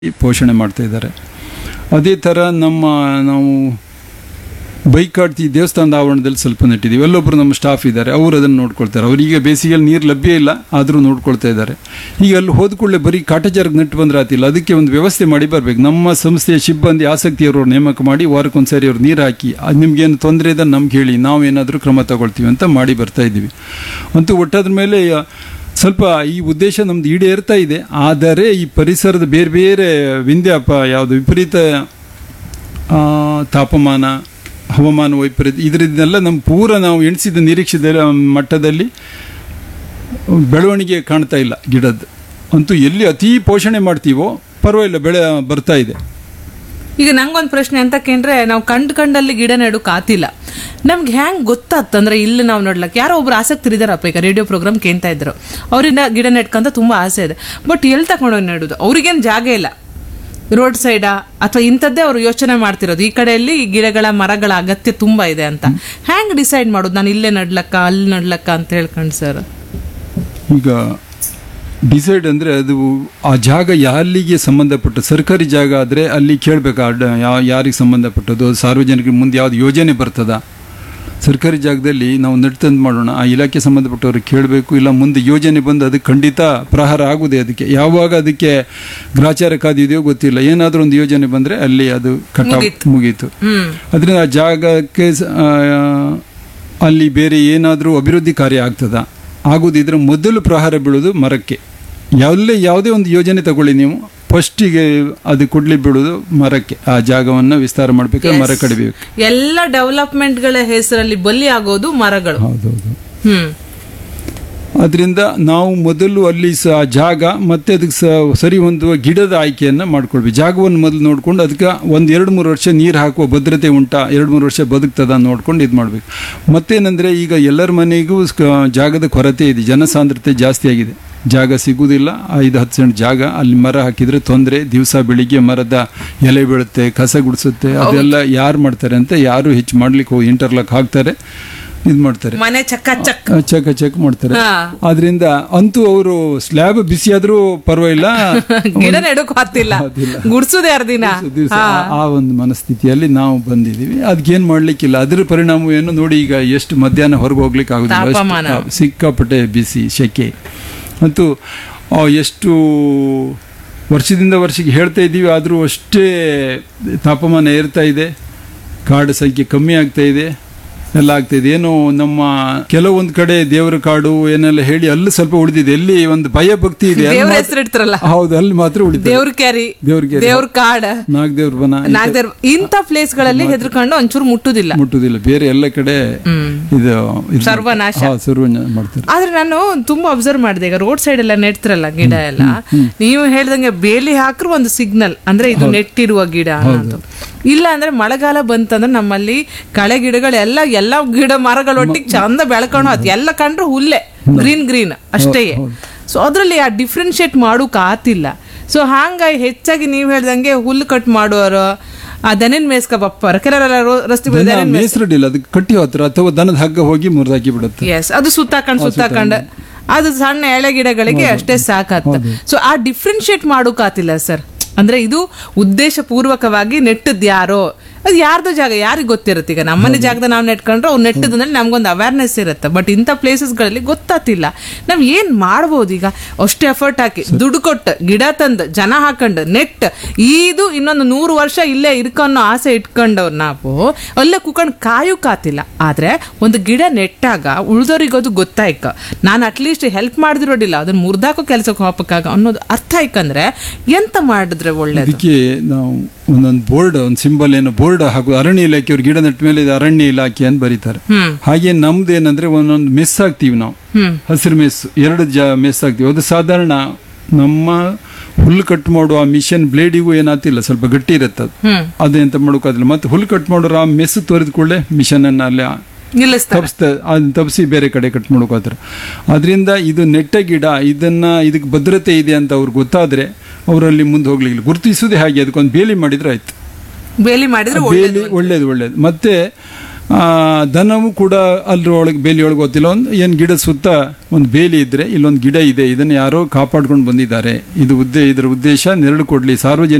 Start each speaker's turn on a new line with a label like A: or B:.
A: ಪೋಷಣೆ ಮಾಡ್ತಾ ಇದ್ದಾರೆ ಅದೇ ಥರ ನಮ್ಮ ನಾವು ಬೈಕಾಡ್ತಿ ದೇವಸ್ಥಾನದ ಆವರಣದಲ್ಲಿ ಸ್ವಲ್ಪ ನೆಟ್ಟಿದ್ದೀವಿ ಅಲ್ಲೊಬ್ಬರು ನಮ್ಮ ಸ್ಟಾಫ್ ಇದ್ದಾರೆ ಅವರು ಅದನ್ನು ನೋಡ್ಕೊಳ್ತಾರೆ ಅವರಿಗೆ ಬೇಸಿಗೆಯಲ್ಲಿ ನೀರು ಲಭ್ಯ ಇಲ್ಲ ಆದರೂ ನೋಡ್ಕೊಳ್ತಾ ಇದ್ದಾರೆ ಈಗ ಅಲ್ಲಿ ಹೋದ ಕೂಡಲೇ ಬರೀ ಕಾಟಚಾರಕ್ಕೆ ನೆಟ್ಟು ಬಂದ್ರೆ ಆತಿಲ್ಲ ಅದಕ್ಕೆ ಒಂದು ವ್ಯವಸ್ಥೆ ಮಾಡಿ ಬರಬೇಕು ನಮ್ಮ ಸಂಸ್ಥೆಯ ಸಿಬ್ಬಂದಿ ಆಸಕ್ತಿಯವರು ನೇಮಕ ಮಾಡಿ ವಾರಕ್ಕೊಂದ್ಸರಿ ಅವ್ರು ನೀರು ಹಾಕಿ ಅದು ನಿಮ್ಗೇನು ತೊಂದರೆ ಇದೆ ನಮ್ಗೆ ಹೇಳಿ ನಾವು ಏನಾದರೂ ಕ್ರಮ ತಗೊಳ್ತೀವಿ ಅಂತ ಮಾಡಿ ಬರ್ತಾ ಇದ್ದೀವಿ ಅಂತೂ ಒಟ್ಟಾದ ಮೇಲೆ ಆ, ಸ್ವಲ್ಪ ಈ ಉದ್ದೇಶ ನಮ್ದು ಈಡೇರ್ತಾ ಇದೆ ಆದರೆ ಈ ಪರಿಸರದ ಬೇರೆ ಬೇರೆ ವಿಂಧ್ಯಾಪ ಯಾವುದು ವಿಪರೀತ ಆ, ತಾಪಮಾನ ಹವಾಮಾನ ವೈಪರೀತ್ಯ ಇದರಿಂದೆಲ್ಲ ನಮ್ಮ ಪೂರ ನಾವು ಎಣಿಸಿದ ನಿರೀಕ್ಷಿತ ಮಟ್ಟದಲ್ಲಿ ಬೆಳವಣಿಗೆ ಕಾಣ್ತಾ ಇಲ್ಲ ಗಿಡದ್ದು ಅಂತೂ ಎಲ್ಲಿ ಅತಿ ಪೋಷಣೆ ಮಾಡ್ತೀವೋ ಪರವಾಗಿಲ್ಲ ಬೆಳೆ ಬರ್ತಾ ಇದೆ
B: ಈಗ ನಂಗೊಂದು ಪ್ರಶ್ನೆ ಅಂತ ಕೇಂದ್ರೆ ನಾವು ಕಂಡ್ ಕಂಡಲ್ಲಿ ಗಿಡ ನೆಡಕ್ ಆತಿಲ್ಲ ನಮ್ಗೆ ಹ್ಯಾಂಗ್ ಗೊತ್ತಾತ್ತಂದ್ರೆ ಇಲ್ಲಿ ನಾವು ನೋಡ್ಲಕ್ ಯಾರೋ ಒಬ್ರು ಆಸಕ್ತರು ಇದಾರಪ್ಪ ಈಗ ರೇಡಿಯೋ ಪ್ರೋಗ್ರಾಮ್ ಕೇಳ್ತಾ ಇದ್ರು ಅವರಿಂದ ಗಿಡ ನೆಟ್ಕಂತ ತುಂಬಾ ಆಸೆ ಇದೆ ಬಟ್ ಎಲ್ಲಿ ತಗೊಂಡೋಗಿ ನೆಡೋದು ಅವ್ರಿಗೇನು ಜಾಗ ಇಲ್ಲ ರೋಡ್ ಸೈಡಾ ಅಥವಾ ಇಂಥದ್ದೇ ಅವ್ರು ಯೋಚನೆ ಮಾಡ್ತಿರೋದು ಈ ಕಡೆಯಲ್ಲಿ ಈ ಗಿಡಗಳ ಮರಗಳ ಅಗತ್ಯ ತುಂಬಾ ಇದೆ ಅಂತ ಹ್ಯಾಂಗ್ ಡಿಸೈಡ್ ಮಾಡೋದು ನಾನು ಇಲ್ಲೇ ನಡ್ಲಕ್ಕ ಅಲ್ಲಿ ನಡ್ಲಕ್ಕ ಅಂತ ಹೇಳ್ಕೊಂಡು ಸರ್
A: ಈಗ ಡಿಸೈಡ್ ಅಂದರೆ ಅದು ಆ ಜಾಗ ಯಾರಿಗೆ ಸಂಬಂಧಪಟ್ಟ ಸರ್ಕಾರಿ ಜಾಗ ಆದರೆ ಅಲ್ಲಿ ಕೇಳಬೇಕಾ ಯಾವ ಯಾರಿಗೆ ಸಂಬಂಧಪಟ್ಟದ್ದು ಅದು ಸಾರ್ವಜನಿಕರಿಗೆ ಮುಂದೆ ಯಾವ್ದು ಯೋಜನೆ ಬರ್ತದ ಸರ್ಕಾರಿ ಜಾಗದಲ್ಲಿ ನಾವು ನಡ್ತಂದು ಮಾಡೋಣ ಆ ಇಲಾಖೆ ಸಂಬಂಧಪಟ್ಟವ್ರಿಗೆ ಕೇಳಬೇಕು ಇಲ್ಲ ಮುಂದೆ ಯೋಜನೆ ಬಂದು ಅದಕ್ಕೆ ಖಂಡಿತ ಪ್ರಹಾರ ಆಗುದೇ ಅದಕ್ಕೆ ಯಾವಾಗ ಅದಕ್ಕೆ ಗ್ರಾಚಾರ ಕಾದಿದೆಯೋ ಗೊತ್ತಿಲ್ಲ ಏನಾದರೂ ಒಂದು ಯೋಜನೆ ಬಂದರೆ ಅಲ್ಲಿ ಅದು ಕಟ್ಟ ಮುಗೀತು
B: ಹ್ಮ್
A: ಅದರಿಂದ ಆ ಜಾಗಕ್ಕೆ ಸ- ಆ, ಅಲ್ಲಿ ಬೇರೆ ಏನಾದರೂ ಅಭಿವೃದ್ಧಿ ಕಾರ್ಯ ಆಗ್ತದ ಆಗೋದಿದ್ರೆ ಮೊದಲು ಪ್ರಹಾರ ಬೀಳೋದು ಮರಕ್ಕೆ ಯಾವುದೇ ಯಾವುದೇ ಒಂದು ಯೋಜನೆ ತಗೊಳ್ಳಿ ನೀವು ಫಸ್ಟಿಗೆ ಅದು ಕೊಡ್ಲಿ ಬೀಳೋದು ಮರಕ್ಕೆ ಆ ಜಾಗವನ್ನು ವಿಸ್ತಾರ ಮಾಡಬೇಕಾದ್ರೆ ಮರ ಕಡಿಬೇಕು
B: ಎಲ್ಲ ಡೆವಲಪ್ಮೆಂಟ್ಗಳ ಹೆಸರಲ್ಲಿ ಬಲಿ ಆಗೋದು ಮರಗಳು
A: ಹೌದೌದು
B: ಹ್ಮ್
A: ಅದರಿಂದ ನಾವು ಮೊದಲು ಅಲ್ಲಿ ಸ ಜಾಗ ಮತ್ತೆ ಅದಕ್ಕೆ ಸ ಸರಿ ಹೊಂದುವ ಗಿಡದ ಆಯ್ಕೆಯನ್ನು ಮಾಡ್ಕೊಳ್ಬೇಕು ಜಾಗವನ್ನು ಮೊದಲು ನೋಡ್ಕೊಂಡು ಅದಕ್ಕೆ ಒಂದು ಎರಡು ಮೂರು ವರ್ಷ ನೀರು ಹಾಕುವ ಭದ್ರತೆ ಉಂಟಾ ಎರಡು ಮೂರು ವರ್ಷ ಬದುಕ್ತದ ನೋಡ್ಕೊಂಡು ಇದು ಮಾಡಬೇಕು ಮತ್ತೇನೆಂದರೆ ಈಗ ಎಲ್ಲರ ಮನೆಗೂ ಸ್ಕ- ಜಾಗದ ಕೊರತೆ ಇದೆ ಜನಸಾಂದ್ರತೆ ಜಾಸ್ತಿ ಆಗಿದೆ ಜಾಗ ಸಿಗುವುದಿಲ್ಲ ಐದು ಹತ್ತು ಸೆಂಟ್ ಜಾಗ ಅಲ್ಲಿ ಮರ ಹಾಕಿದರೆ ತೊಂದರೆ ದಿವಸ ಬೆಳಿಗ್ಗೆ ಮರದ ಎಲೆ ಬೀಳುತ್ತೆ ಕಸ ಗುಡಿಸುತ್ತೆ ಅದೆಲ್ಲ ಯಾರು ಮಾಡ್ತಾರೆ ಅಂತ ಯಾರು ಹೆಚ್ಚು ಮಾಡ್ಲಿಕ್ಕೆ ಹೋಗಿ ಇಂಟರ್ಲಾಕ್ ಹಾಕ್ತಾರೆ ಇದು ಮಾಡ್ತಾರೆ
B: ಮನೆ ಚಕ್ಕ ಚಕ್
A: ಚೆಕ್ ಚೆಕ್ ಮಾಡ್ತಾರೆ
B: ಹಾ.
A: ಆದ್ರಿಂದ ಅಂತೂ ಅವರು ಸ್ಲ್ಯಾಬ್ ಬಿಸಿ ಆದ್ರೂ ಪರವಾಗಿಲ್ಲ
B: ಗಿಡ ನೆಡಕ್ ಆಗ್ತಿಲ್ಲ
A: ಆಗ್ತಿಲ್ಲ.
B: ಗುಡ್ಸುದೇ ಅರ್ದಿನ
A: ದಿವಸ ಆ ಒಂದು ಮನಸ್ಥಿತಿಯಲ್ಲಿ ನಾವು ಬಂದಿದ್ದೀವಿ ಅದಕ್ಕೇನ್ ಮಾಡ್ಲಿಕ್ಕಿಲ್ಲ ಅದ್ರ ಪರಿಣಾಮ ಏನು ನೋಡಿ ಈಗ ಎಷ್ಟು ಮಧ್ಯಾಹ್ನ ಹೊರಗೆ ಹೋಗ್ಲಿಕ್ಕೆ ಆಗುದಿಲ್ಲ ಅಷ್ಟು
B: ತಾಪಮಾನ.
A: ತಾ- ಸಿಕ್ಕಾಪಟ್ಟೆ ಬಿಸಿ ಸೆಕೆ ಅಂತೂ ಆ, ಎಷ್ಟು ವರ್ಷದಿಂದ ವರ್ಷಕ್ಕೆ ಹೇಳ್ತಾ ಇದ್ದೀವಿ ಆದರೂ ಅಷ್ಟೇ ತಾಪಮಾನ ಏರ್ತಾ ಇದೆ ಕಾಡು ಸಂಖ್ಯೆ ಕಮ್ಮಿ ಆಗ್ತಾ ಇದೆ ಎಲ್ಲ ಆಗ್ತಾ ಇದೆ ಏನು ನಮ್ಮ ಕೆಲವೊಂದು ಕಡೆ ದೇವರ ಕಾಡು ಏನೆಲ್ಲ ಹೇಳಿ ಅಲ್ಲಿ ಸ್ವಲ್ಪ ಉಳಿದಿದೆ ಎಲ್ಲಿ ಒಂದು ಭಯ ಭಕ್ತಿ ಇದೆ ಅಲ್ಲಿ
B: ದೇವ್ರ
A: ಮಾತ್ರ-
B: ಹೆಸರು ಇಡ್ತಾರಲ್ಲ
A: ಹೌದು ಅಲ್ಲಿ ಮಾತ್ರ ಉಳಿದಿದೆ
B: ದೇವ್ರ ಕ್ಯಾರಿ
A: ದೇವ್ರ ಕೆರೆ.
B: ದೇವ್ರ ಕಾಡ
A: ನಾಗದೇವ್ರ ಬನ
B: ನಾಗದೇವ್ರ ಇಂಥ ಪ್ಲೇಸ್ ಗಳಲ್ಲಿ ಹೆದರ್ಕೊಂಡು ಒಂಚೂರು ಮುಟ್ಟುದಿಲ್ಲ
A: ಮುಟ್ಟುದಿಲ್ಲ ಬೇರೆ ಎಲ್ಲ ಕಡೆ ಇದು ಇದು-
B: ಸರ್ವನಾಶ.
A: ಹಾ, ಸರ್ವನಾಶ ಮಾಡ್ತಾರೆ
B: ಆದ್ರೆ ನಾನು ತುಂಬಾ ಅಬ್ಸರ್ವ್ ಮಾಡಿದೆ ಈಗ ರೋಡ್ ಸೈಡ್ ಎಲ್ಲ ನೆಡ್ತಿರಲ್ಲ ಗಿಡ ಎಲ್ಲ ನೀವು ಹೇಳ್ದಂಗೆ ಬೇಲಿ ಹಾಕ್ರು ಒಂದು ಸಿಗ್ನಲ್ ಅಂದ್ರೆ ಇದು ನೆಟ್ಟಿರುವ ಗಿಡ ಅನ್ನೋದು ಇಲ್ಲ ಅಂದ್ರೆ ಮಳೆಗಾಲ ಬಂತಂದ್ರೆ ನಮ್ಮಲ್ಲಿ ಕಳೆ ಗಿಡಗಳೆಲ್ಲ ಎಲ್ಲ ಗಿಡ ಮರಗಳೊಟ್ಟಿಗೆ ಚಂದ ಬೆಳ್ಕೊಂಡು ಅದು ಎಲ್ಲ ಕಂಡ್ರೆ ಹುಲ್ಲೆ ಗ್ರೀನ್ ಗ್ರೀನ್ ಅಷ್ಟೇ ಸೊ ಅದ್ರಲ್ಲಿ ಆ ಡಿಫ್ರೆನ್ಶಿಯೇಟ್ ಮಾಡೋಕ್ ಆತಿಲ್ಲ ಸೊ ಹಾಂಗಾಗಿ ಹೆಚ್ಚಾಗಿ ನೀವು ಹೇಳ್ದಂಗೆ ಹುಲ್ಲು ಕಟ್ ಮಾಡೋರು ಆ ದನಿನ್ ಮೇಸ್ಕ ಬಪ್ಪರ ಕೆಲವರೆಲ್ಲ ರೋ- ರಸ್ತೆ ಬದಿ ದನಿನ್ ಮೇಯ್ಸ್-
A: ಮೇಸ್ರಡಿಲ್ಲ ಅದಕ್ಕೆ ಕಟ್ಟಿ ಹತ್ರ ಅಥವಾ ದನದ ಹಗ್ಗ ಹೋಗಿ ಮುರಿದಾಕಿ ಬಿಡುತ್ತೆ
B: ಎಸ್ ಅದು ಸುತ್ತಾಕಂಡ್ ಸುತ್ತಾಕಂಡ್ ಅದು ಸಣ್ಣ ಎಳೆ ಗಿಡಗಳಿಗೆ ಅಷ್ಟೇ ಸಾಕತ್ತ ಸೊ ಆ ಡಿಫ್ರೆನ್ಶಿಯೇಟ್ ಮಾಡೋಕಾತಿಲ್ಲ ಸರ್ ಅಂದ್ರೆ ಇದು ಉದ್ದೇಶ ಪೂರ್ವಕವಾಗಿ ನೆಟ್ಟದ್ ಯಾರೋ ಅದು ಯಾರ್ದೋ ಜಾಗ ಯಾರಿಗೆ ಗೊತ್ತಿರುತ್ತೆ ಈಗ ನಮ್ಮನೆ ಜಾಗದ ನಾವು ನೆಟ್ಕೊಂಡ್ರೆ ಅವ್ರು ನೆಟ್ಟದಂದ್ರೆ ನಮ್ಗೊಂದು ಅವೇರ್ನೆಸ್ ಇರುತ್ತೆ ಬಟ್ ಇಂಥ ಪ್ಲೇಸಸ್ಗಳಲ್ಲಿ ಗೊತ್ತಾತಿಲ್ಲ ನಾವ್ ಏನ್ ಮಾಡ್ಬೋದು ಈಗ ಅಷ್ಟು ಎಫರ್ಟ್ ಹಾಕಿ ದುಡ್ಡು ಕೊಟ್ಟು ಗಿಡ ತಂದು ಜನ ಹಾಕೊಂಡು ನೆಟ್ ಇದು ಇನ್ನೊಂದು ನೂರು ವರ್ಷ ಇಲ್ಲೇ ಇರ್ಕನ್ನೋ ಆಸೆ ಇಟ್ಕೊಂಡವ್ರು ನಾವು ಅಲ್ಲೇ ಕುತ್ಕೊಂಡು ಕಾಯುಕಾತಿಲ್ಲ ಆದ್ರೆ ಒಂದು ಗಿಡ ನೆಟ್ಟಾಗ ಉಳ್ದೋರಿಗೆ ಅದು ಗೊತ್ತಾಯ್ಕ ನಾನು ಅಟ್ಲೀಸ್ಟ್ ಹೆಲ್ಪ್ ಮಾಡಿದಿರೋಡಿಲ್ಲ ಅದನ್ನ ಮುರ್ದಾಕೋ ಕೆಲಸಕ್ಕೆ ಹೋಗಕ್ಕಾಗ ಅನ್ನೋದು ಅರ್ಥ ಆಯ್ಕಂದ್ರೆ ಎಂತ ಮಾಡಿದ್ರೆ ಒಳ್ಳೇದು
A: ಅದಕ್ಕೆ ನಾವು ಒಂದೊಂದು ಬೋರ್ಡ್ ಒಂದು ಸಿಂಬಲ್ ಏನು ಬೋರ್ಡ್ ಹಾಕುದು ಅರಣ್ಯ ಇಲಾಖೆಯವ್ರು ಗಿಡ ನೆಟ್ಟ ಮೇಲೆ ಇದು ಅರಣ್ಯ ಇಲಾಖೆ ಅಂತ ಬರೀತಾರೆ
B: ಹ್ಮ್
A: ಹಾಗೆ ನಮ್ದು ಏನಂದ್ರೆ ಒಂದೊಂದು ಮೆಸ್ ಹಾಕ್ತೀವಿ ನಾವು
B: ಹ್ಮ್
A: ಹಸಿರು ಮೆಸ್ ಎರಡು ಜ ಮೆಸ್ ಹಾಕ್ತೀವಿ ಅದು ಸಾಧಾರಣ ನಮ್ಮ ಹುಲ್ಲು ಕಟ್ ಮಾಡುವ ಮಿಷನ್ ಬ್ಲೇಡಿಗೂ ಏನಾತಿಲ್ಲ ಸ್ವಲ್ಪ ಗಟ್ಟಿ ಇರುತ್ತೆ ಅದು
B: ಹ್ಮ್
A: ಅದು ಎಂತ ಮಾಡೋಕ್ಕಾದಿಲ್ಲ ಮತ್ತೆ ಹುಲ್ಲು ಕಟ್ ಮಾಡೋರು ಆ ಮೆಸ್ ತೋರಿದ ಕೂಡಲೇ ಮಿಷನ್ ಅನ್ನ ಅಲ್ಲಿ
B: ನಿಲ್ಲಿಸ್ತಾರೆ
A: ತಪ್ಪಿಸ್ತ ಅದನ್ನ ತಪ್ಪಿಸಿ ಬೇರೆ ಕಡೆ ಕಟ್ ಮಾಡ್ಕೋತಾರೆ ಅದರಿಂದ ಇದು ನೆಟ್ಟ ಗಿಡ ಇದನ್ನ ಇದಕ್ಕೆ ಭದ್ರತೆ ಇದೆ ಅಂತ ಅವ್ರಿಗೆ ಗೊತ್ತಾದ್ರೆ ಅವರಲ್ಲಿ ಮುಂದೆ ಹೋಗ್ಲಿಲ್ಲ ಗುರುತಿಸುವುದೇ ಹಾಗೆ ಅದಕ್ಕೊಂದು ಬೇಲಿ ಮಾಡಿದ್ರೆ ಆಯ್ತು
B: ಬೇಲಿ ಮಾಡಿದ್ರೆ
A: ಬೇಲಿ ಒಳ್ಳೇದು ಒಳ್ಳೇದು ಮತ್ತೆ ಆ, ದನವು ಕೂಡ ಅಲ್ಲರೊಳಗೆ ಬೇಲಿಯೊಳಗೆ ಗೊತ್ತಿಲ್ಲ ಒಂದು ಏನು ಗಿಡ ಸುತ್ತ ಒಂದು ಬೇಲಿ ಇದ್ರೆ ಇಲ್ಲೊಂದು ಗಿಡ ಇದೆ ಇದನ್ನು ಯಾರೋ ಕಾಪಾಡ್ಕೊಂಡು ಬಂದಿದ್ದಾರೆ ಇದು ಉದ್ದೇ ಇದರ ಉದ್ದೇಶ ನೆರಳು ಕೊಡಲಿ ಸಾರ್ವಜನಿಕ